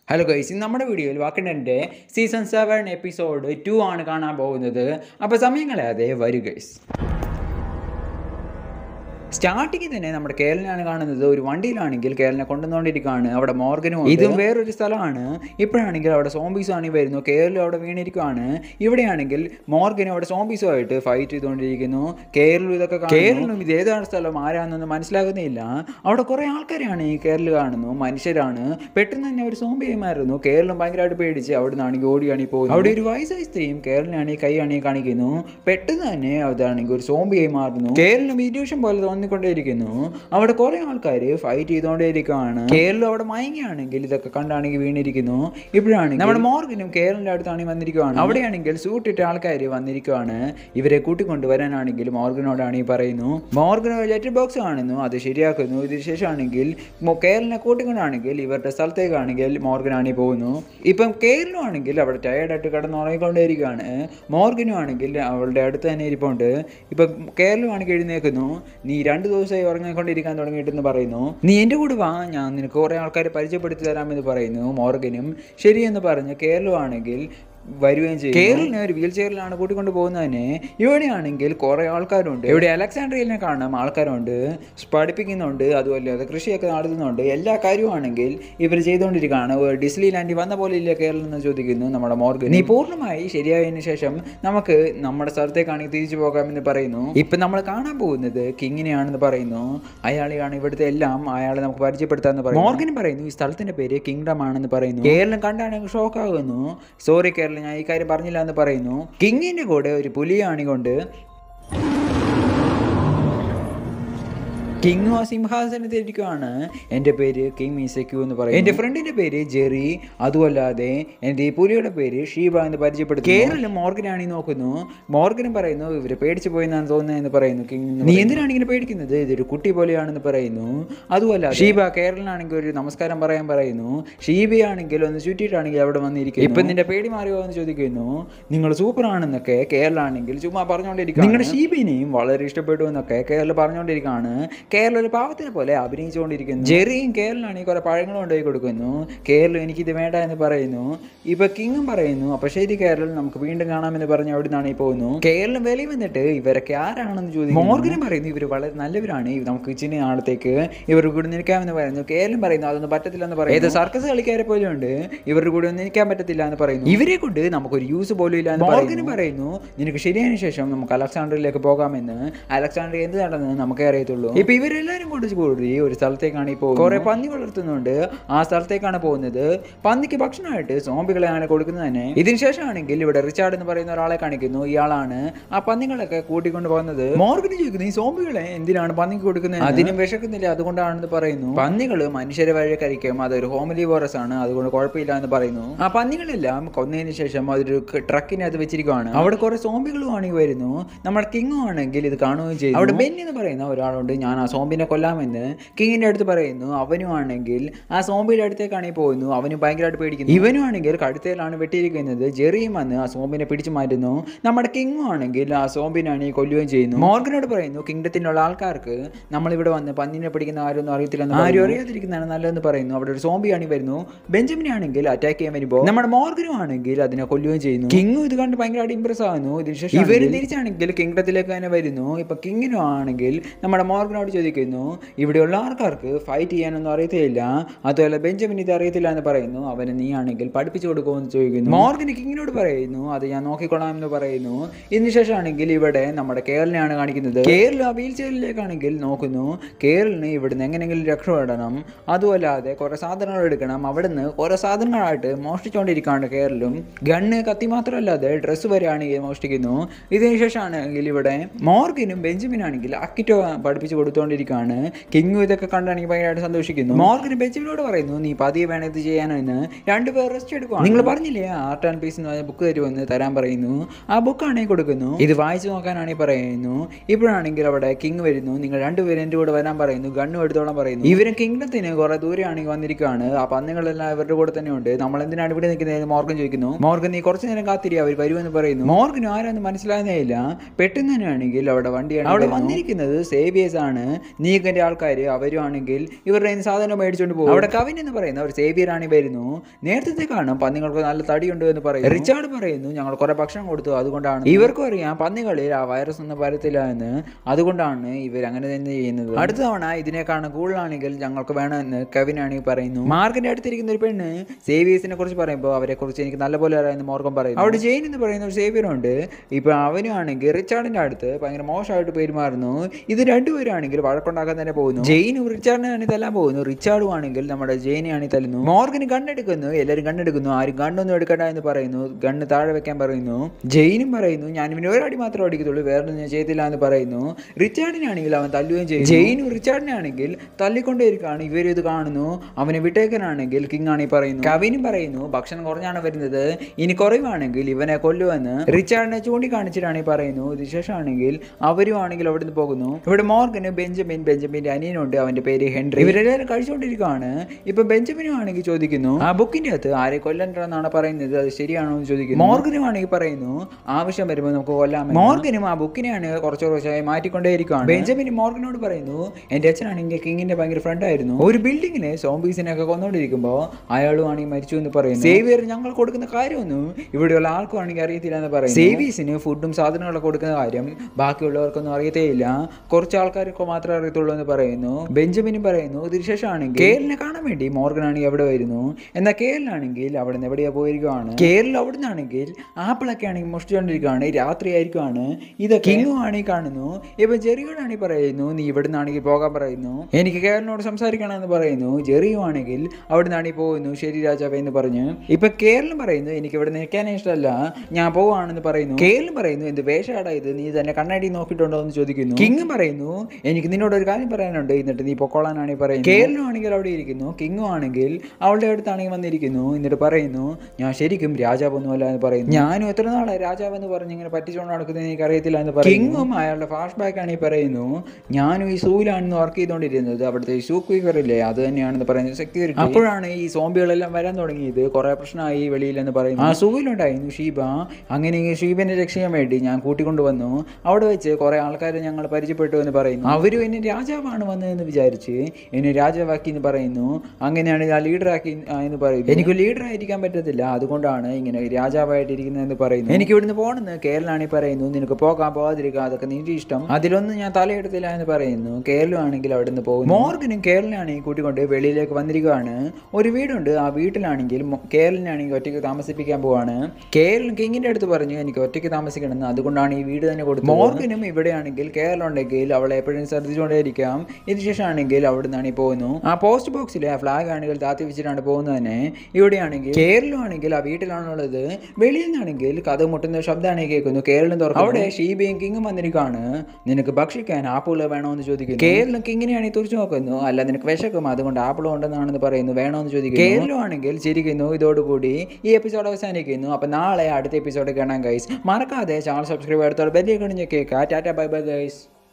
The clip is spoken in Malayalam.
ഹലോ ഗൈസ് ഇന്ന് നമ്മുടെ വീഡിയോയിൽ വാക്കണ്ടൻ്റെ സീസൺ സെവൻ എപ്പിസോഡ് ടു ആണ് കാണാൻ പോകുന്നത് അപ്പോൾ സമയം കളയാതെ വരൂ ഗൈസ് സ്റ്റാർട്ടിങ്ങിൽ തന്നെ നമ്മുടെ കേരളനാണ് കാണുന്നത് ഒരു വണ്ടിയിലാണെങ്കിൽ കേരളനെ കൊണ്ടുവന്നുകൊണ്ടിരിക്കുകയാണ് അവിടെ മോർഗനും ഇതും വേറൊരു സ്ഥലമാണ് ഇപ്പോഴാണെങ്കിൽ അവിടെ സോംബീസ് ആണ് വരുന്നു കേരളം അവിടെ വീണിരിക്കുകയാണ് ഇവിടെയാണെങ്കിൽ മോർഗനും അവിടെ സോംബീസുമായിട്ട് ഫൈറ്റ് ചെയ്തുകൊണ്ടിരിക്കുന്നു കേരളം ഇതൊക്കെ കേരളം ഇത് ഏതാണ് സ്ഥലം ആരാണെന്നൊന്നും മനസ്സിലാകുന്നില്ല അവിടെ കുറേ ആൾക്കാരാണ് ഈ കേരളം കാണുന്നു മനുഷ്യരാണ് പെട്ടെന്ന് തന്നെ ഒരു സോംബിയായി മാറുന്നു കേരളം ഭയങ്കരമായിട്ട് പേടിച്ച് അവിടെ നിന്നാണെങ്കിൽ ഓടിയാണ് പോകുന്നത് അവിടെ ഒരു വയസ്സായ സ്ത്രീയും കേരളനാണെങ്കിൽ കൈയാണെങ്കിൽ കാണിക്കുന്നു പെട്ടെന്ന് തന്നെ അതാണെങ്കിൽ ഒരു സോംബിയായി മാറുന്നു കേരളം ഇല്യൂഷൻ പോലെ തോന്നിക്കൊണ്ടേയിരിക്കുന്നു അവിടെ കുറെ ആൾക്കാർ ഫൈറ്റ് ചെയ്തുകൊണ്ടേയിരിക്കുകയാണ് കേരളം അവിടെ മയങ്ങിയാണെങ്കിൽ ഇതൊക്കെ കണ്ടാണെങ്കിൽ വീണിരിക്കുന്നു ഇപ്പോഴാണെങ്കിൽ നമ്മുടെ മോർഗനും കേരളിന്റെ അടുത്താണെങ്കിൽ വന്നിരിക്കുകയാണ് അവിടെയാണെങ്കിൽ സൂട്ട് ഇട്ട ആൾക്കാർ വന്നിരിക്കുകയാണ് ഇവരെ കൂട്ടിക്കൊണ്ട് വരാനാണെങ്കിൽ മോർഗനോടാണ് ഈ പറയുന്നു മോർഗൻ ലെറ്റർ ബോക്സ് കാണുന്നു അത് ശരിയാക്കുന്നു ഇതിന് ശേഷമാണെങ്കിൽ മോ- കേരളിനെ കൂട്ടിക്കൊണ്ടാണെങ്കിൽ ഇവരുടെ സ്ഥലത്തേക്കാണെങ്കിൽ മോർഗനാണ് ഈ പോകുന്നു ഇപ്പം കേരളം ആണെങ്കിൽ അവിടെ ടയർഡായിട്ട് കിടന്ന് ഉറങ്ങിക്കൊണ്ടേയിരിക്കുകയാണ് മോർഗനും ആണെങ്കിൽ അവളുടെ അടുത്ത് തന്നെ ഇരിപ്പുണ്ട് ഇപ്പം കേരളം ആണെങ്കിൽ എഴുന്നേക്കുന്നു നീ രണ്ട് ദിവസമായി ഉറങ്ങിക്കൊണ്ടിരിക്കാൻ തുടങ്ങിയിട്ടെന്ന് പറയുന്നു നീ എൻ്റെ കൂടെ വാ ഞാൻ നിനക്ക് കുറേ ആൾക്കാരെ പരിചയപ്പെടുത്തി തരാമെന്ന് പറയുന്നു മോർഗനും ശരിയെന്ന് പറഞ്ഞ് കേരളം ആണെങ്കിൽ വരികയും ചെയ്യും കേരളിനെ ഒരു വീൽ ചെയറിലാണ് കൂട്ടിക്കൊണ്ട് പോകുന്നതിന് ഇവിടെയാണെങ്കിൽ കുറേ ആൾക്കാരുണ്ട് ഇവിടെ അലക്സാണ്ട്രിയലിനെ കാണാം ആൾക്കാരുണ്ട് പഠിപ്പിക്കുന്നുണ്ട് അതുപോലെ അത് കൃഷിയൊക്കെ നടത്തുന്നുണ്ട് എല്ലാ കാര്യവുമാണെങ്കിൽ ഇവർ ചെയ്തുകൊണ്ടിരിക്കുകയാണ് ഒരു ഡിസ്ലി ലാൻഡിൽ വന്ന പോലെ ഇല്ല കേരളം എന്ന് ചോദിക്കുന്നു നമ്മുടെ മോർഗൻ നീ പൂർണ്ണമായി ശരിയായതിനു ശേഷം നമുക്ക് നമ്മുടെ സ്ഥലത്തേക്കാണെങ്കിൽ തിരിച്ചു പോകാമെന്ന് പറയുന്നു ഇപ്പം നമ്മൾ കാണാൻ പോകുന്നത് കിങ്ങിനെയാണെന്ന് പറയുന്നു അയാളെയാണ് ഇവിടുത്തെ എല്ലാം അയാളെ നമുക്ക് പരിചയപ്പെടുത്താമെന്ന് പറയുന്നു മോർഗൻ പറയുന്നു ഈ സ്ഥലത്തിന്റെ പേര് കിങ്ഡം ആണെന്ന് പറയുന്നു കേരളം കണ്ടാണെങ്കിൽ ഷോക്ക് ആകുന്നു സോറി കേരളം ഞാൻ ഈ കാര്യം പറഞ്ഞില്ല എന്ന് പറയുന്നു കിങ്ങിന്റെ കൂടെ ഒരു പുലിയാണികൊണ്ട് കിങ് ആ സിംഹാസനത്തിൽ ഇരിക്കുകയാണ് എൻ്റെ പേര് കിങ് മീസക്യു എന്ന് പറയും എൻ്റെ ഫ്രണ്ടിൻ്റെ പേര് ജെറി അതുമല്ലാതെ എൻ്റെ ഈ പുലിയുടെ പേര് ഷീബ എന്ന് പരിചയപ്പെടുത്തി കേരളം മോർഗനാണ് ഈ നോക്കുന്നു മോർഗനും പറയുന്നു ഇവര് പേടിച്ചു പോയെന്നാണ് തോന്നുന്നത് എന്ന് പറയുന്നു കിങ് നീ എന്തിനാണ് ഇങ്ങനെ പേടിക്കുന്നത് ഇതൊരു കുട്ടി പോലെയാണെന്ന് പറയുന്നു അതുമല്ല ഷീബ കേരളനാണെങ്കിൽ ഒരു നമസ്കാരം പറയാൻ പറയുന്നു ഷീബയാണെങ്കിൽ ഒന്ന് ചുറ്റിയിട്ടാണെങ്കിൽ അവിടെ വന്നിരിക്കും ഇപ്പം നിന്റെ പേടി മാറിയോ എന്ന് ചോദിക്കുന്നു നിങ്ങൾ സൂപ്പർ ആണെന്നൊക്കെ കേരളാണെങ്കിൽ ചുമ്മാ പറഞ്ഞുകൊണ്ടിരിക്കും നിങ്ങളുടെ ഷീബിനെയും വളരെ ഇഷ്ടപ്പെട്ടു എന്നൊക്കെ കേരളം പറഞ്ഞുകൊണ്ടിരിക്കുകയാണ് കേരളം ഒരു പാവത്തിനെ പോലെ അഭിനയിച്ചുകൊണ്ടിരിക്കുന്നു ജെറിയും കേരളാണെങ്കിൽ കുറെ പഴങ്ങൾ കൊണ്ടുപോയി കൊടുക്കുന്നു കേരളം എനിക്കിത് വേണ്ട എന്ന് പറയുന്നു ഇപ്പൊ കിങ്ങും പറയുന്നു അപ്പൊ ശരി കേരളം നമുക്ക് വീണ്ടും കാണാമെന്ന് പറഞ്ഞ് അവിടെ നിന്നാണ് ഈ പോകുന്നു കേരളം വെളി വന്നിട്ട് ഇവരൊക്കെ ആരാണെന്ന് ചോദിക്കുന്നു മോർഗനും പറയുന്നു ഇവർ വളരെ നല്ലവരാണ് ഇവർ നമുക്ക് ഇച്ചിരി നാളത്തേക്ക് ഇവരുടെ കൂടെ നിൽക്കാമെന്ന് പറയുന്നു കേരളം പറയുന്നു അതൊന്നും പറ്റത്തില്ലെന്ന് പറയുന്നു ഏത് സർക്കസ് കളിക്കാരെ പോലെ ഉണ്ട് ഇവരുടെ കൂടെ ഒന്നും നിൽക്കാൻ പറ്റത്തില്ല എന്ന് പറയുന്നു ഇവരെ കൊണ്ട് നമുക്കൊരു യൂസ് പോലും ഇല്ല എന്ന് മോർഗനും പറയുന്നു നിനക്ക് ശരിയായതിനു ശേഷം നമുക്ക് അലക്സാണ്ടറിലേക്ക് പോകാമെന്ന് അലക്സാണ്ടർ എന്ത് നടന്ന് നമുക്കേ അറിയത്തുള്ളൂ ഇപ്പൊ ഇവരെല്ലാരും കൂടി കൂടി ഒരു സ്ഥലത്തേക്കാണ് ഈ പോകുന്നത് കുറെ പന്നി വളർത്തുന്നുണ്ട് ആ സ്ഥലത്തേക്കാണ് പോകുന്നത് പന്നിക്ക് ഭക്ഷണമായിട്ട് സോംബികളെയാണ് കൊടുക്കുന്നത് തന്നെ ഇതിന് ശേഷമാണെങ്കിൽ ഇവിടെ റിച്ചാർഡ് എന്ന് പറയുന്ന ഒരാളെ കാണിക്കുന്നു ഇയാളാണ് ആ പന്നികളൊക്കെ കൂട്ടിക്കൊണ്ട് പോകുന്നത് മോർഗന് ചോദിക്കുന്നു ഈ സോംബികളെ എന്തിനാണ് പന്നിക്ക് കൊടുക്കുന്നത് അതിനും വിശക്കുന്നില്ല അതുകൊണ്ടാണെന്ന് പറയുന്നു പന്നികൾ മനുഷ്യരെ വഴി കഴിക്കും അതൊരു ഹോമിലിവോറസ് ആണ് അതുകൊണ്ട് കുഴപ്പമില്ല എന്ന് പറയുന്നു ആ പന്നികളെല്ലാം കൊന്നതിന് ശേഷം അതൊരു ട്രക്കിനകത്ത് വെച്ചിരിക്കുകയാണ് അവിടെ കുറെ സോംബികളും ആണെങ്കിൽ വരുന്നു നമ്മുടെ കിങ്ങും ആണെങ്കിൽ ഇത് കാണുകയും ചെയ്തു അവിടെ ബെന്നി എന്ന് പറയുന്ന ഒരാളുണ്ട് ഞാൻ ആ സോംബിനെ കൊല്ലാമെന്ന് കിങ്ങിന്റെ അടുത്ത് പറയുന്നു അവനും ആണെങ്കിൽ ആ സോംബിയുടെ അടുത്തേക്കാണ് ഈ പോകുന്നു അവനും ഭയങ്കരമായിട്ട് പേടിക്കുന്നു ഇവനും ആണെങ്കിൽ കഴുത്തേലാണ് വെട്ടിയിരിക്കുന്നത് ജെറിയും വന്ന് ആ സോംബിനെ പിടിച്ചു മാറ്റുന്നു നമ്മുടെ കിങ്ങും ആണെങ്കിൽ ആ സോംബിനാണ് ഈ കൊല്ലുകയും ചെയ്യുന്നു മോർഗനോട് പറയുന്നു കിങ്ഡത്തിനുള്ള ആൾക്കാർക്ക് നമ്മളിവിടെ വന്ന് പന്നിനെ പിടിക്കുന്ന ആരൊന്നും അറിയത്തില്ലെന്ന് ആരും അറിയാതിരിക്കുന്നതാണ് നല്ലതെന്ന് പറയുന്നു അവിടെ ഒരു സോംബിയാണ് വരുന്നു ബെഞ്ചമിനെ ആണെങ്കിൽ അറ്റാക്ക് ചെയ്യാൻ വരുമ്പോൾ നമ്മുടെ മോർഗനും ആണെങ്കിൽ അതിനെ കൊല്ലുകയും ചെയ്യുന്നു കിങ്ങും ഇത് കണ്ട് ഭയങ്കരമായിട്ട് ഇമ്പ്രസ് ആകുന്നു ഇതിന് ശേഷം ഇവർ തിരിച്ചാണെങ്കിൽ കിങ്ഡത്തിലേക്ക് തന്നെ വരുന്നു ഇപ്പൊ കിങ്ങിനും ആണെങ്കിൽ നമ്മുടെ മോർഗനോട് ചോദിക്കുന്നു ഇവിടെയുള്ള ആൾക്കാർക്ക് ഫൈറ്റ് ചെയ്യാനൊന്നും അറിയത്തില്ല അതുപോലെ ബെഞ്ചമിൻ ഇത് അറിയത്തില്ല എന്ന് പറയുന്നു അവന് നീ ആണെങ്കിൽ പഠിപ്പിച്ചു കൊടുക്കുമെന്ന് ചോദിക്കുന്നു മോർഗന് കിങ്ങിനോട് പറയുന്നു അത് ഞാൻ നോക്കിക്കൊള്ളാം എന്ന് പറയുന്നു ഇതിന് ശേഷമാണെങ്കിൽ ഇവിടെ നമ്മുടെ കേരളനെയാണ് കാണിക്കുന്നത് കേരള വീൽ ചെയറിലേക്കാണെങ്കിൽ നോക്കുന്നു കേരളിന് ഇവിടുന്ന് എങ്ങനെയെങ്കിലും രക്ഷപ്പെടണം അതുമല്ലാതെ കുറെ സാധനങ്ങൾ എടുക്കണം അവിടുന്ന് കുറെ സാധനങ്ങളായിട്ട് മോഷ്ടിച്ചുകൊണ്ടിരിക്കുകയാണ് കേരളം ഗണ്ണ് കത്തി മാത്രമല്ലാതെ ഡ്രസ്സ് വരെയാണ് ഈ മോഷ്ടിക്കുന്നു ഇതിന് ശേഷമാണെങ്കിൽ ഇവിടെ മോർഗനും ബെഞ്ചമിനാണെങ്കിൽ അക്കിറ്റോ പഠിപ്പിച്ചു കൊടുത്തുകൊണ്ടിരിക്കുകയാണ് കിങ്ങും ഇതൊക്കെ കണ്ടാണെങ്കിൽ ഭയങ്കരമായിട്ട് സന്തോഷിക്കുന്നു മോർഗനും ബെഞ്ചമിനോട് പറയുന്നു നീ പതിയെ വേണം ഇത് ചെയ്യാനെന്ന് രണ്ടുപേർ റെസ്റ്റ് എടുക്കുക നിങ്ങൾ പറഞ്ഞില്ലേ ആർട്ട് ആൻഡ് പീസ് എന്ന് പറഞ്ഞ ബുക്ക് തരുമെന്ന് തരാൻ പറയുന്നു ആ ബുക്കാണെങ്കിൽ കൊടുക്കുന്നു ഇത് വായിച്ചു നോക്കാനാണെങ്കിൽ പറയുന്നു ഇപ്പോഴാണെങ്കിൽ അവിടെ കിങ് വരുന്നു നിങ്ങൾ രണ്ടുപേരും എൻ്റെ കൂടെ വരാൻ പറയുന്നു ഗണ്ണും എടുത്തോളം പറയുന്നു ഇവരും കിങ്ഡത്തിന് കുറെ ദൂരെയാണെങ്കിൽ വന്നിരിക്കുകയാണ് ആ പന്നുകളെല്ലാം ഇവരുടെ കൂടെ തന്നെ ഉണ്ട് നമ്മൾ എന്തിനാണ് ഇവിടെ നിൽക്കുന്നത് മോർഗൻ ചോദിക്കുന്നു മോർഗൻ നീ കുറച്ച് നേരം കാത്തിരി അവർ വരുമെന്ന് പറയുന്നു മോർഗനും ആരാന്ന് മനസ്സിലാകുന്നേ ഇല്ല പെട്ടെന്ന് തന്നെയാണെങ്കിൽ അവിടെ വണ്ടിയാണ് അവിടെ വന്നിരിക്കുന്നത് സേവിയേഴ്സ് ആണ് നീക്കൻ്റെ ആൾക്കാർ അവരും ആണെങ്കിൽ ഇവരുടെ കയ്യിൽ നിന്ന് സാധനം മേടിച്ചുകൊണ്ട് പോകും അവിടെ കവിൻ എന്ന് പറയുന്ന ഒരു സേവിയർ ആണ് വരുന്നു നേരത്തെ കാണും പന്നികൾക്ക് നല്ല തടിയുണ്ട് എന്ന് പറയും റിച്ചാർഡ് പറയുന്നു ഞങ്ങൾ കുറെ ഭക്ഷണം കൊടുത്തു അതുകൊണ്ടാണ് ഇവർക്കും അറിയാം പന്നികളിൽ ആ വൈറസ് ഒന്നും പരത്തില്ല എന്ന് അതുകൊണ്ടാണ് ഇവർ അങ്ങനെ തന്നെ ചെയ്യുന്നത് അടുത്ത തവണ ഇതിനേക്കാണ് കൂടുതലാണെങ്കിൽ ഞങ്ങൾക്ക് വേണമെന്ന് കവിൻ ആണെങ്കിൽ പറയുന്നു മാർഗിന്റെ അടുത്തിരിക്കുന്ന ഒരു പെണ്ണ് സേവിയേഴ്സിനെ കുറിച്ച് പറയുമ്പോൾ അവരെ കുറിച്ച് എനിക്ക് നല്ലപോലെ അറിയാമെന്ന് മോർഗൻ പറയുന്നു അവിടെ ജെയിൻ എന്ന് പറയുന്ന ഒരു സേവിയർ ഉണ്ട് ഇപ്പൊ അവനും ആണെങ്കിൽ റിച്ചാർഡിന്റെ അടുത്ത് ഭയങ്കര മോശമായിട്ട് പെരുമാറുന്നു ഇത് രണ്ടുപേരാണെങ്കിൽ വഴക്കുണ്ടാക്കാൻ തന്നെ പോകുന്നു ജെയിനും റിച്ചാർഡിനാണ് തല്ലാൻ പോകുന്നു റിച്ചാർഡും ആണെങ്കിൽ നമ്മുടെ ജെയിനെയാണ് തല്ലുന്നു മോർഗന് കണ്ണെടുക്കുന്നു എല്ലാവരും കണ്ണെടുക്കുന്നു ആരും ഗണ്ണൊന്നും എടുക്കണ്ട എന്ന് പറയുന്നു ഗണ്ണ് താഴെ വെക്കാൻ പറയുന്നു ജെയിനും പറയുന്നു ഞാൻ ഇവന് ഒരടി മാത്രമേ അടിക്കത്തുള്ളൂ വേറെ ഞാൻ ചെയ്തില്ല എന്ന് പറയുന്നു റിച്ചാർഡിനാണെങ്കിൽ അവൻ തല്ലുകയും ചെയ്യും ജെയിനും റിച്ചാർഡിനാണെങ്കിൽ തല്ലിക്കൊണ്ടേയിരിക്കുകയാണ് ഇവരും ഇത് കാണുന്നു അവനെ വിട്ടേക്കനാണെങ്കിൽ കിങ് ആണ് ഈ പറയുന്നു കവിനും പറയുന്നു ഭക്ഷണം കുറഞ്ഞാണ് വരുന്നത് ഇനി കുറയുവാണെങ്കിൽ ഇവനെ കൊല്ലുമെന്ന് റിച്ചാർഡിനെ ചൂണ്ടിക്കാണിച്ചിട്ടാണ് ഈ പറയുന്നു ഇതിനുശേഷമാണെങ്കിൽ അവരും ആണെങ്കിൽ അവിടെ നിന്ന് പോകുന്നു ഇവിടെ മോർഗന് ബെഞ്ചമിൻ ബെഞ്ചമിന്റെ അനിയനുണ്ട് അവന്റെ പേര് ഹെൻറി ഇവരെല്ലാവരും കഴിച്ചുകൊണ്ടിരിക്കുകയാണ് ഇപ്പൊ ബെഞ്ചമിനും ആണെങ്കിൽ ചോദിക്കുന്നു ആ ബുക്കിന്റെ അകത്ത് ആരെ കൊല്ലണ്ടെന്നാണ് പറയുന്നത് അത് ശരിയാണോ എന്ന് ചോദിക്കുന്നു മോർഗനും ആണെങ്കിൽ പറയുന്നു ആവശ്യം വരുമ്പോൾ നമുക്ക് കൊല്ലാം മോർഗനും ആ ബുക്കിനെയാണ് കുറച്ച് കുറച്ചായി മാറ്റിക്കൊണ്ടേയിരിക്കുകയാണ് ബെഞ്ചമിനും മോർഗനോട് പറയുന്നു എന്റെ അച്ഛനാണെങ്കിൽ കിങ്ങിന്റെ ഭയങ്കര ഫ്രണ്ട് ആയിരുന്നു ഒരു ബിൽഡിങ്ങിനെ സോംബീസിനെ ഒക്കെ കൊന്നുകൊണ്ടിരിക്കുമ്പോൾ അയാളും ആണെങ്കിൽ മരിച്ചു എന്ന് പറയുന്നു സേവിയർ ഞങ്ങൾ കൊടുക്കുന്ന കാര്യമൊന്നും ഇവിടെയുള്ള ആൾക്കും ആണെങ്കിൽ അറിയത്തില്ല എന്ന് പറയും സേവീസിന് ഫുഡും സാധനങ്ങളൊക്കെ കൊടുക്കുന്ന കാര്യം ബാക്കിയുള്ളവർക്കൊന്നും അറിയത്തേയില്ല കുറച്ച് ആൾക്കാർക്ക് മാത്രമേ അറിയത്തുള്ളൂ എന്ന് പറയുന്നു ബെഞ്ചമിനും പറയുന്നു ഇതിനുശേഷമാണെങ്കിൽ കേരളിനെ കാണാൻ വേണ്ടി മോർഗൻ ആണെങ്കിൽ അവിടെ വരുന്നു എന്നാൽ കേരളാണെങ്കിൽ അവിടെ നിന്ന് എവിടെയാ പോയിരിക്കുവാണ് കേരളം അവിടെ നിന്നാണെങ്കിൽ ആപ്പിളൊക്കെ ആണെങ്കിൽ മോഷ്ടിച്ചുകൊണ്ടിരിക്കുകയാണ് രാത്രി ആയിരിക്കുവാണ് ഇത് കിങ്ങും ആണെങ്കിൽ കാണുന്നു ഇപ്പൊ ജെറിയോടാണെങ്കിൽ പറയുന്നു നീ ഇവിടെ നിന്നാണെങ്കിൽ പോകാൻ പറയുന്നു എനിക്ക് കേരളിനോട് സംസാരിക്കണമെന്ന് പറയുന്നു ജെറിയും ആണെങ്കിൽ അവിടെ നിന്നാണെങ്കിൽ പോകുന്നു ശരി രാജാവേ എന്ന് പറഞ്ഞ് ഇപ്പൊ കേരളം പറയുന്നു എനിക്ക് ഇവിടെ നിൽക്കാനേ ഇഷ്ടമല്ല ഞാൻ പോവാണെന്ന് പറയുന്നു കേരളം പറയുന്നു എന്ത് വേഷാടാ ഇത് നീ തന്നെ കണ്ണാടി നോക്കിയിട്ടുണ്ടോ എന്ന് ചോദിക്കുന്നു കിങ് പറയുന്നു എനിക്ക് നിന്നോട് ഒരു കാര്യം പറയാനുണ്ട് എന്നിട്ട് നീ പൊക്കോളാനാണ് ഈ പറയുന്നത് കേരളം ആണെങ്കിൽ അവിടെ ഇരിക്കുന്നു കിങ്ങും ആണെങ്കിൽ അവളുടെ അടുത്താണെങ്കിൽ വന്നിരിക്കുന്നു എന്നിട്ട് പറയുന്നു ഞാൻ ശരിക്കും രാജാവൊന്നുമല്ല എന്ന് പറയുന്നു ഞാനും എത്ര നാളെ രാജാവ് എന്ന് പറഞ്ഞ് ഇങ്ങനെ പറ്റിച്ചുകൊണ്ട് നടക്കുന്നത് എനിക്ക് അറിയത്തില്ല എന്ന് പറയും കിങ്ങും അയാളുടെ ഫ്ലാഷ് ബാക്ക് ആണ് ഈ പറയുന്നു ഞാനും ഈ സൂയിലാണെന്ന് വർക്ക് ചെയ്തുകൊണ്ടിരുന്നത് അവിടുത്തെ ഷൂ ക്വീക്കർ ഇല്ലേ അത് തന്നെയാണെന്ന് പറയുന്നത് സെക്യൂരിറ്റി അപ്പോഴാണ് ഈ സോംബികളെല്ലാം വരാൻ തുടങ്ങിയത് കുറെ പ്രശ്നമായി വെളിയിൽ എന്ന് പറയുന്നു ആ സൂയിലുണ്ടായിരുന്നു ഷീബ അങ്ങനെ ഈ ഷീബിനെ രക്ഷിക്കാൻ വേണ്ടി ഞാൻ കൂട്ടിക്കൊണ്ടുവന്നു അവിടെ വെച്ച് കുറെ ആൾക്കാരെ ഞങ്ങൾ പരിചയപ്പെട്ടു എന്ന് പറയുന്നു അവരും എന്നെ രാജാവാണ് വന്നതെന്ന് വിചാരിച്ച് എന്നെ രാജാവാക്കി എന്ന് പറയുന്നു അങ്ങനെയാണ് ഞാൻ ലീഡറാക്കി എന്ന് പറയുന്നു എനിക്ക് ലീഡർ ആയിരിക്കാൻ പറ്റത്തില്ല അതുകൊണ്ടാണ് ഇങ്ങനെ രാജാവായിട്ടിരിക്കുന്നതെന്ന് പറയുന്നു എനിക്ക് ഇവിടുന്ന് പോകണമെന്ന് കേരളാണ് ഈ പറയുന്നു നിനക്ക് പോകാൻ പോകാതിരിക്കുക അതൊക്കെ നിന്റെ ഇഷ്ടം അതിലൊന്നും ഞാൻ തലയെടുത്തില്ല എന്ന് പറയുന്നു കേരളമാണെങ്കിൽ അവിടെ നിന്ന് പോകും മോർഗനും കേരളാണെങ്കിൽ കൂട്ടിക്കൊണ്ട് വെളിയിലേക്ക് വന്നിരിക്കുകയാണ് ഒരു വീടുണ്ട് ആ വീട്ടിലാണെങ്കിൽ മോ- കേരളിനാണെങ്കിൽ ഒറ്റയ്ക്ക് താമസിപ്പിക്കാൻ പോവാണ് കേരളം കിങ്ങിന്റെ അടുത്ത് പറഞ്ഞു എനിക്ക് ഒറ്റയ്ക്ക് താമസിക്കണമെന്ന് അതുകൊണ്ടാണ് ഈ വീട് തന്നെ കൊടുത്തത് മോർഗനും ഇവിടെയാണെങ്കിൽ കേരളം ഉണ്ടെങ്കിൽ അവളെ എപ്പോഴും ശ്രദ്ധിച്ചുകൊണ്ടേയിരിക്കാം ഇതിനുശേഷമാണെങ്കിൽ അവിടെ നിന്നാണ് ഈ പോകുന്നു ആ പോസ്റ്റ് ബോക്സിലെ ആ ഫ്ലാഗ് ആണെങ്കിൽ താത്തി വെച്ചിട്ടാണ് പോകുന്നത് തന്നെ ഇവിടെയാണെങ്കിൽ കേരളമാണെങ്കിൽ ആ വീട്ടിലാണുള്ളത് വെളിയിൽ നിന്നാണെങ്കിൽ കഥ മുട്ടുന്ന ശബ്ദമാണ് കേൾക്കുന്നു കേരളം തുറക്കും അവിടെ ഷീബയും കിങ്ങും വന്നിരിക്കുകയാണ് നിനക്ക് ഭക്ഷിക്കാൻ ആപ്പിൾ വേണോ എന്ന് ചോദിക്കുന്നു കേരളം കിങ്ങിനെയാണ് തുറച്ചു നോക്കുന്നു അല്ല നിനക്ക് വിശക്കും അതുകൊണ്ട് ആപ്പിൾ ഉണ്ടെന്നാണെന്ന് പറയുന്നു വേണോ എന്ന് ചോദിക്കുന്നു കേരളം ആണെങ്കിൽ ചിരിക്കുന്നു ഇതോടുകൂടി ഈ എപ്പിസോഡ് അവസാനിക്കുന്നു അപ്പൊ നാളെ അടുത്ത എപ്പിസോഡ് കാണാം ഗൈസ് മറക്കാതെ ചാനൽ സബ്സ്ക്രൈബ് എടുത്തോളം ബെല്ലിൽ കണിഞ്ഞ് കേൾക്കാം ടാറ്റ ബൈ ബൈ ഗൈസ്